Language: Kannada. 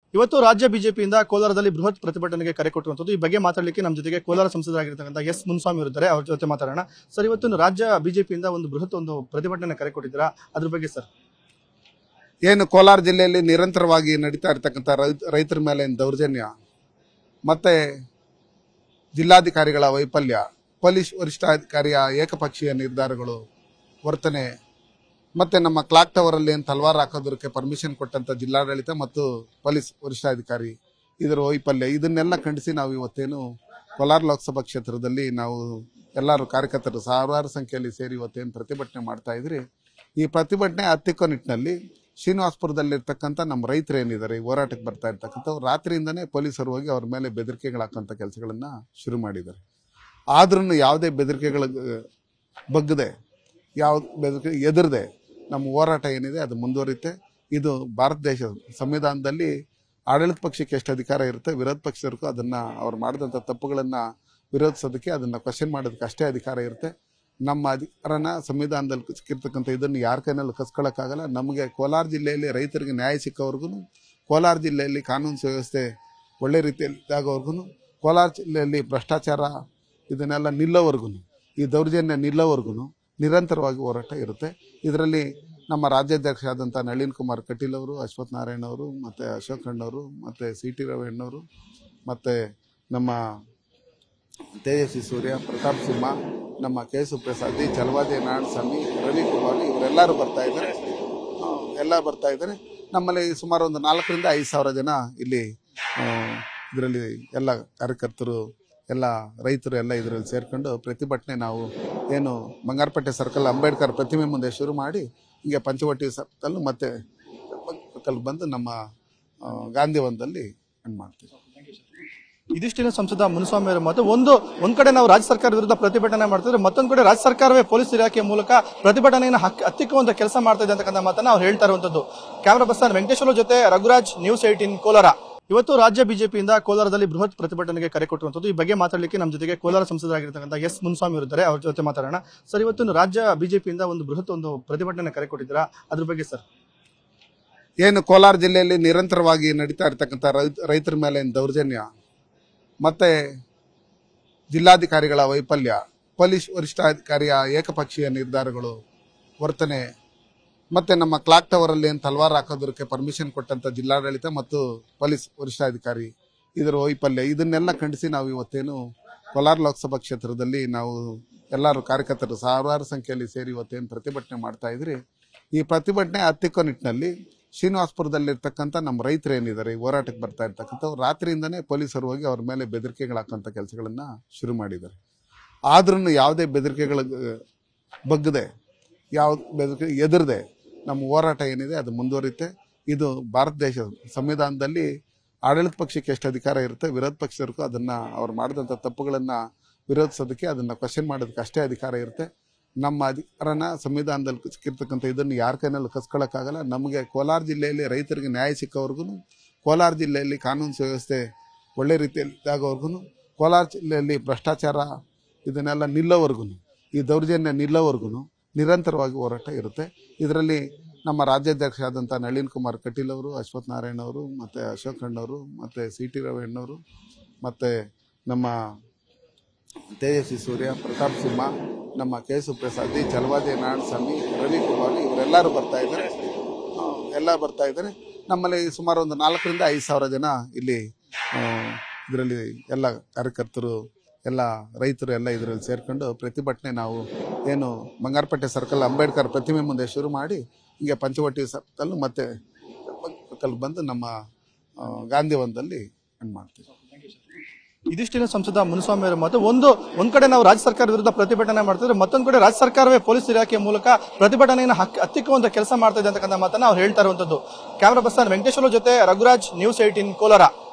ಇವತ್ತು ರಾಜ್ಯ ಬಿಜೆಪಿಯಿಂದ ಕೋಲಾರದಲ್ಲಿ ಬೃಹತ್ ಪ್ರತಿಭಟನೆಗೆ ಕರೆ ಕೊಟ್ಟಿರುವಂತದ್ದು ಈ ಬಗ್ಗೆ ಮಾತಾಡಲಿಕ್ಕೆ ನಮ್ಮ ಜೊತೆಗೆ ಕೋಲಾರ ಸಂಸದರಾಗಿರ್ತಕ್ಕಂಥ ಎಸ್ ಮುನ್ಸ್ವಾಮಿ ಇದ್ದಾರೆ ಅವ್ರ ಜೊತೆ ಮಾತಾಡೋಣ ಸರ್ ಇವತ್ತು ರಾಜ್ಯ ಬಿಜೆಪಿಯಿಂದ ಒಂದು ಬೃಹತ್ ಒಂದು ಪ್ರತಿಭಟನೆ ಕರೆ ಕೊಟ್ಟಿದ್ದೀರಾ ಅದ್ರ ಬಗ್ಗೆ ಸರ್ ಏನು ಕೋಲಾರ ಜಿಲ್ಲೆಯಲ್ಲಿ ನಿರಂತರವಾಗಿ ನಡೀತಾ ಇರ್ತಕ್ಕಂಥ ರೈತ ರೈತರ ಮೇಲೆ ದೌರ್ಜನ್ಯ ಮತ್ತೆ ಜಿಲ್ಲಾಧಿಕಾರಿಗಳ ವೈಫಲ್ಯ ಪೊಲೀಸ್ ವರಿಷ್ಠಾಧಿಕಾರಿಯ ಏಕಪಕ್ಷೀಯ ನಿರ್ಧಾರಗಳು ವರ್ತನೆ ಮತ್ತೆ ನಮ್ಮ ಕ್ಲಾಕ್ ಟವರಲ್ಲಿ ಏನು ತಲವಾರು ಹಾಕೋದಕ್ಕೆ ಪರ್ಮಿಷನ್ ಕೊಟ್ಟಂತ ಜಿಲ್ಲಾಡಳಿತ ಮತ್ತು ಪೊಲೀಸ್ ವರಿಷ್ಠಾಧಿಕಾರಿ ಇದರ ವೈಫಲ್ಯ ಇದನ್ನೆಲ್ಲ ಖಂಡಿಸಿ ನಾವು ಇವತ್ತೇನು ಕೋಲಾರ ಲೋಕಸಭಾ ಕ್ಷೇತ್ರದಲ್ಲಿ ನಾವು ಎಲ್ಲರೂ ಕಾರ್ಯಕರ್ತರು ಸಾವಿರಾರು ಸಂಖ್ಯೆಯಲ್ಲಿ ಸೇರಿ ಇವತ್ತೇನು ಪ್ರತಿಭಟನೆ ಮಾಡ್ತಾ ಇದ್ರಿ ಈ ಪ್ರತಿಭಟನೆ ಹತ್ತಿಕ್ಕೋ ನಿಟ್ಟಿನಲ್ಲಿ ಶ್ರೀನಿವಾಸಪುರದಲ್ಲಿರ್ತಕ್ಕಂಥ ನಮ್ಮ ರೈತರು ಏನಿದ್ದಾರೆ ಈ ಹೋರಾಟಕ್ಕೆ ಬರ್ತಾ ಇರ್ತಕ್ಕಂಥವ್ರು ರಾತ್ರಿಯಿಂದನೇ ಪೊಲೀಸರು ಹೋಗಿ ಅವ್ರ ಮೇಲೆ ಬೆದರಿಕೆಗಳು ಹಾಕೋಂಥ ಕೆಲಸಗಳನ್ನ ಶುರು ಮಾಡಿದ್ದಾರೆ ಆದ್ರೂ ಯಾವುದೇ ಬೆದರಿಕೆಗಳ ಬಗ್ಗದೆ ಯಾವ ಬೆದರಿಕೆ ಎದುರದೆ ನಮ್ಮ ಹೋರಾಟ ಏನಿದೆ ಅದು ಮುಂದುವರಿಯುತ್ತೆ ಇದು ಭಾರತ ದೇಶ ಸಂವಿಧಾನದಲ್ಲಿ ಆಡಳಿತ ಪಕ್ಷಕ್ಕೆ ಎಷ್ಟು ಅಧಿಕಾರ ಇರುತ್ತೆ ವಿರೋಧ ಪಕ್ಷದವರೆಗೂ ಅದನ್ನ ಅವ್ರು ಮಾಡಿದಂಥ ತಪ್ಪುಗಳನ್ನ ವಿರೋಧಿಸೋದಕ್ಕೆ ಅದನ್ನ ಕ್ವಶನ್ ಮಾಡೋದಕ್ಕೆ ಅಷ್ಟೇ ಅಧಿಕಾರ ಇರುತ್ತೆ ನಮ್ಮ ಅಧಿಕಾರನ ಸಂವಿಧಾನದಲ್ಲಿ ಸಿಕ್ಕಿರ್ತಕ್ಕಂಥ ಇದನ್ನು ಯಾರ ಕೈನಲ್ಲೂ ಕಸ್ಕೊಳ್ಳೋಕ್ಕಾಗಲ್ಲ ನಮಗೆ ಕೋಲಾರ ಜಿಲ್ಲೆಯಲ್ಲಿ ರೈತರಿಗೆ ನ್ಯಾಯ ಸಿಕ್ಕೋವರೆಗೂ ಕೋಲಾರ ಜಿಲ್ಲೆಯಲ್ಲಿ ಕಾನೂನು ಸುವ್ಯವಸ್ಥೆ ಒಳ್ಳೆ ರೀತಿಯಲ್ಲಿ ಆಗೋವರೆಗೂ ಕೋಲಾರ ಜಿಲ್ಲೆಯಲ್ಲಿ ಭ್ರಷ್ಟಾಚಾರ ಇದನ್ನೆಲ್ಲ ನಿಲ್ಲೋವರೆಗೂ ಈ ದೌರ್ಜನ್ಯ ನಿಲ್ಲೋವರೆಗೂ ನಿರಂತರವಾಗಿ ಹೋರಾಟ ಇರುತ್ತೆ ಇದರಲ್ಲಿ ನಮ್ಮ ರಾಜ್ಯಾಧ್ಯಕ್ಷ ಆದಂಥ ನಳಿನ್ ಕುಮಾರ್ ಕಟೀಲ್ ಅವರು ಅಶ್ವಥ್ ನಾರಾಯಣ ಅವರು ಮತ್ತು ಅಶೋಕ್ ಅಣ್ಣವರು ಮತ್ತು ಸಿ ಟಿ ರವಿಯಣ್ಣವರು ಮತ್ತು ನಮ್ಮ ತೇಜಸ್ವಿ ಸೂರ್ಯ ಪ್ರತಾಪ್ ಸಿಂಹ ನಮ್ಮ ಕೆ ಸುಪ್ರಸಾದಿ ಚಲವಾದಿ ನಾರಾಯಣಸ್ವಾಮಿ ರವಿಕುಮಾರ್ ಇವರೆಲ್ಲರೂ ಬರ್ತಾ ಇದ್ದಾರೆ ಆ, ಎಲ್ಲ ಬರ್ತಾ ಇದ್ದಾರೆ ನಮ್ಮಲ್ಲಿ ಸುಮಾರು ಒಂದು ನಾಲ್ಕರಿಂದ ಐದು ಸಾವಿರ ಜನ ಇಲ್ಲಿ ಇದರಲ್ಲಿ ಎಲ್ಲ ಕಾರ್ಯಕರ್ತರು ಎಲ್ಲ ರೈತರು ಎಲ್ಲ ಇದರಲ್ಲಿ ಸೇರ್ಕೊಂಡು ಪ್ರತಿಭಟನೆ ನಾವು ಏನು ಬಂಗಾರಪೇಟೆ ಸರ್ಕಲ್ ಅಂಬೇಡ್ಕರ್ ಪ್ರತಿಮೆ ಮುಂದೆ ಶುರು ಮಾಡಿ ಹಿಂಗೆ ಪಂಚವಟಿ ಸರ್ಕಲ್ ಮತ್ತೆ ಸರ್ಕಲ್ ಬಂದು ನಮ್ಮ ಆ, ಗಾಂಧಿವನದಲ್ಲಿ ಎಂಡ್ ಮಾಡ್ತೀವಿ ಇದಿಷ್ಟಿನ ಸಂಸದ ಮುನಿಸ್ವಾಮಿ ಅವರ ಮಾತು ಒಂದು ಒಂದ್ ಕಡೆ ನಾವು ರಾಜ್ಯ ಸರ್ಕಾರ ವಿರುದ್ಧ ಪ್ರತಿಭಟನೆ ಮಾಡ್ತಿದ್ರೆ ಮತ್ತೊಂದ್ ಕಡೆ ರಾಜ್ಯ ಸರ್ಕಾರವೇ ಪೊಲೀಸ್ ಇಲಾಖೆ ಮೂಲಕ ಪ್ರತಿಭಟನೆಯನ್ನು ಹಕ್- ಹತ್ತಿಕ್ಕುವಂತ ಕೆಲಸ ಮಾಡ್ತಾ ಇದೆ ಅಂತಕ್ಕಂಥ ಮಾತನ್ನ ಅವ್ರು ಹೇಳ್ತಾ ಇರುವಂತದ್ದು ಕ್ಯಾಮರಾ ಪರ್ಸನ್ ವೆಂಕಟೇಶ್ವರ ಜೊತೆ ರಘುರಾಜ್ ನ್ಯೂಸ್ ಏಟೀನ್ ಕೋಲಾರ ಇವತ್ತು ರಾಜ್ಯ ಬಿಜೆಪಿಯಿಂದ ಕೋಲಾರದಲ್ಲಿ ಬೃಹತ್ ಪ್ರತಿಭಟನೆಗೆ ಕರೆ ಕೊಟ್ಟಿರುವಂತದ್ದು ಈ ಬಗ್ಗೆ ಮಾತಾಡಲಿಕ್ಕೆ ನಮ್ಮ ಜೊತೆಗೆ ಕೋಲಾರ ಸಂಸದರಾಗಿರ್ತಕ್ಕಂಥ ಎಸ್ ಮುನ್ಸ್ವಾಮಿ ಇದ್ದಾರೆ ಅವ್ರ ಜೊತೆ ಮಾತಾಡೋಣ ಸರ್ ಇವತ್ತು ರಾಜ್ಯ ಬಿಜೆಪಿಯಿಂದ ಒಂದು ಬೃಹತ್ ಒಂದು ಪ್ರತಿಭಟನೆ ಕರೆ ಕೊಟ್ಟಿದ್ದೀರಾ ಅದ್ರ ಬಗ್ಗೆ ಸರ್ ಏನು ಕೋಲಾರ ಜಿಲ್ಲೆಯಲ್ಲಿ ನಿರಂತರವಾಗಿ ನಡೀತಾ ಇರ್ತಕ್ಕಂಥ ರೈತ ರೈತರ ಮೇಲೆ ದೌರ್ಜನ್ಯ ಮತ್ತೆ ಜಿಲ್ಲಾಧಿಕಾರಿಗಳ ವೈಫಲ್ಯ ಪೊಲೀಸ್ ವರಿಷ್ಠಾಧಿಕಾರಿಯ ಏಕಪಕ್ಷೀಯ ನಿರ್ಧಾರಗಳು ವರ್ತನೆ ಮತ್ತೆ ನಮ್ಮ ಕ್ಲಾಕ್ ಟವರಲ್ಲಿ ಏನು ತಲವಾರು ಹಾಕೋದಕ್ಕೆ ಪರ್ಮಿಷನ್ ಕೊಟ್ಟಂತ ಜಿಲ್ಲಾಡಳಿತ ಮತ್ತು ಪೊಲೀಸ್ ವರಿಷ್ಠಾಧಿಕಾರಿ ಇದರ ವೈಫಲ್ಯ ಇದನ್ನೆಲ್ಲ ಖಂಡಿಸಿ ನಾವು ಇವತ್ತೇನು ಕೋಲಾರ ಲೋಕಸಭಾ ಕ್ಷೇತ್ರದಲ್ಲಿ ನಾವು ಎಲ್ಲರೂ ಕಾರ್ಯಕರ್ತರು ಸಾವಿರಾರು ಸಂಖ್ಯೆಯಲ್ಲಿ ಸೇರಿ ಇವತ್ತೇನು ಪ್ರತಿಭಟನೆ ಮಾಡ್ತಾ ಇದ್ರಿ ಈ ಪ್ರತಿಭಟನೆ ಹತ್ತಿಕ್ಕೋ ನಿಟ್ಟಿನಲ್ಲಿ ಶ್ರೀನಿವಾಸಪುರದಲ್ಲಿರ್ತಕ್ಕಂಥ ನಮ್ಮ ರೈತರು ಏನಿದ್ದಾರೆ ಈ ಹೋರಾಟಕ್ಕೆ ಬರ್ತಾ ಇರ್ತಕ್ಕಂಥವ್ರು ರಾತ್ರಿಯಿಂದನೇ ಪೊಲೀಸರು ಹೋಗಿ ಅವ್ರ ಮೇಲೆ ಬೆದರಿಕೆಗಳು ಹಾಕೋಂಥ ಕೆಲಸಗಳನ್ನ ಶುರು ಮಾಡಿದ್ದಾರೆ ಆದ್ರೂ ಯಾವುದೇ ಬೆದರಿಕೆಗಳ ಬಗ್ಗದೆ ಯಾವ ಬೆದರಿಕೆ ಎದುರದೆ ನಮ್ಮ ಹೋರಾಟ ಏನಿದೆ ಅದು ಮುಂದುವರಿಯುತ್ತೆ ಇದು ಭಾರತ ದೇಶ ಸಂವಿಧಾನದಲ್ಲಿ ಆಡಳಿತ ಪಕ್ಷಕ್ಕೆ ಎಷ್ಟು ಅಧಿಕಾರ ಇರುತ್ತೆ ವಿರೋಧ ಪಕ್ಷದವರೆಗೂ ಅದನ್ನ ಅವ್ರು ಮಾಡಿದಂಥ ತಪ್ಪುಗಳನ್ನ ವಿರೋಧಿಸೋದಕ್ಕೆ ಅದನ್ನ ಕ್ವಶನ್ ಮಾಡೋದಕ್ಕೆ ಅಷ್ಟೇ ಅಧಿಕಾರ ಇರುತ್ತೆ ನಮ್ಮ ಅಧಿಕಾರನ ಸಂವಿಧಾನದಲ್ಲಿ ಸಿಕ್ಕಿರ್ತಕ್ಕಂಥ ಇದನ್ನು ಯಾರ ಕೈನಲ್ಲೂ ಕಸ್ಕೊಳ್ಳೋಕ್ಕಾಗಲ್ಲ ನಮಗೆ ಕೋಲಾರ ಜಿಲ್ಲೆಯಲ್ಲಿ ರೈತರಿಗೆ ನ್ಯಾಯ ಸಿಕ್ಕೋವರೆಗೂ ಕೋಲಾರ ಜಿಲ್ಲೆಯಲ್ಲಿ ಕಾನೂನು ಸುವ್ಯವಸ್ಥೆ ಒಳ್ಳೆ ರೀತಿಯಲ್ಲಿ ಆಗೋವರೆಗೂ ಕೋಲಾರ ಜಿಲ್ಲೆಯಲ್ಲಿ ಭ್ರಷ್ಟಾಚಾರ ಇದನ್ನೆಲ್ಲ ನಿಲ್ಲೋವರೆಗೂ ಈ ದೌರ್ಜನ್ಯ ನಿಲ್ಲೋವರೆಗೂ ನಿರಂತರವಾಗಿ ಹೋರಾಟ ಇರುತ್ತೆ ಇದರಲ್ಲಿ ನಮ್ಮ ರಾಜ್ಯಾಧ್ಯಕ್ಷ ಆದಂಥ ನಳಿನ್ ಕುಮಾರ್ ಕಟೀಲ್ ಅವರು ಅಶ್ವಥ್ ನಾರಾಯಣ ಅವರು ಮತ್ತು ಅಶೋಕ್ ಅಣ್ಣವರು ಮತ್ತು ಸಿ ಟಿ ರವಿಯಣ್ಣವರು ಮತ್ತು ನಮ್ಮ ತೇಜಸ್ವಿ ಸೂರ್ಯ ಪ್ರತಾಪ್ ಸಿಂಹ ನಮ್ಮ ಕೆ ಸುಪ್ರಸಾದಿ ಚಲವಾದಿ ನಾರಾಯಣಸ್ವಾಮಿ ರವಿಕುಮಾರ್ ಇವರೆಲ್ಲರೂ ಬರ್ತಾ ಇದ್ದಾರೆ ಆ, ಎಲ್ಲ ಬರ್ತಾ ಇದ್ದಾರೆ ನಮ್ಮಲ್ಲಿ ಸುಮಾರು ಒಂದು ನಾಲ್ಕರಿಂದ ಐದು ಸಾವಿರ ಜನ ಇಲ್ಲಿ ಇದರಲ್ಲಿ ಎಲ್ಲ ಕಾರ್ಯಕರ್ತರು ಎಲ್ಲ ರೈತರು ಎಲ್ಲ ಇದರಲ್ಲಿ ಸೇರ್ಕೊಂಡು ಪ್ರತಿಭಟನೆ ನಾವು ಏನು ಬಂಗಾರಪೇಟೆ ಸರ್ಕಲ್ ಅಂಬೇಡ್ಕರ್ ಪ್ರತಿಮೆ ಮುಂದೆ ಶುರು ಮಾಡಿ ಹಿಂಗೆ ಪಂಚವಟಿ ಸರ್ಕಲ್ ಮತ್ತೆ ಸರ್ಕಲ್ ಬಂದು ನಮ್ಮ ಆ, ಗಾಂಧಿವನದಲ್ಲಿ ಎಂಡ್ ಮಾಡ್ತೀವಿ ಇದಿಷ್ಟಿನ ಸಂಸದ ಮುನಿಸ್ವಾಮಿ ಅವರ ಮಾತು ಒಂದು ಒಂದ್ ಕಡೆ ನಾವು ರಾಜ್ಯ ಸರ್ಕಾರ ವಿರುದ್ಧ ಪ್ರತಿಭಟನೆ ಮಾಡ್ತಿದ್ರೆ ಮತ್ತೊಂದ್ ಕಡೆ ರಾಜ್ಯ ಸರ್ಕಾರವೇ ಪೊಲೀಸ್ ಇಲಾಖೆ ಮೂಲಕ ಪ್ರತಿಭಟನೆಯನ್ನು ಹಕ್- ಹತ್ತಿಕ್ಕುವಂತ ಕೆಲಸ ಮಾಡ್ತಾ ಇದೆ ಅಂತಕ್ಕಂಥ ಮಾತನ್ನ ಅವ್ರು ಹೇಳ್ತಾ ಇರುವಂತದ್ದು ಕ್ಯಾಮರಾ ಪರ್ಸನ್ ವೆಂಕಟೇಶ್ವರ ಜೊತೆ ರಘುರಾಜ್ ನ್ಯೂಸ್ ಏಟೀನ್ ಕೋಲಾರ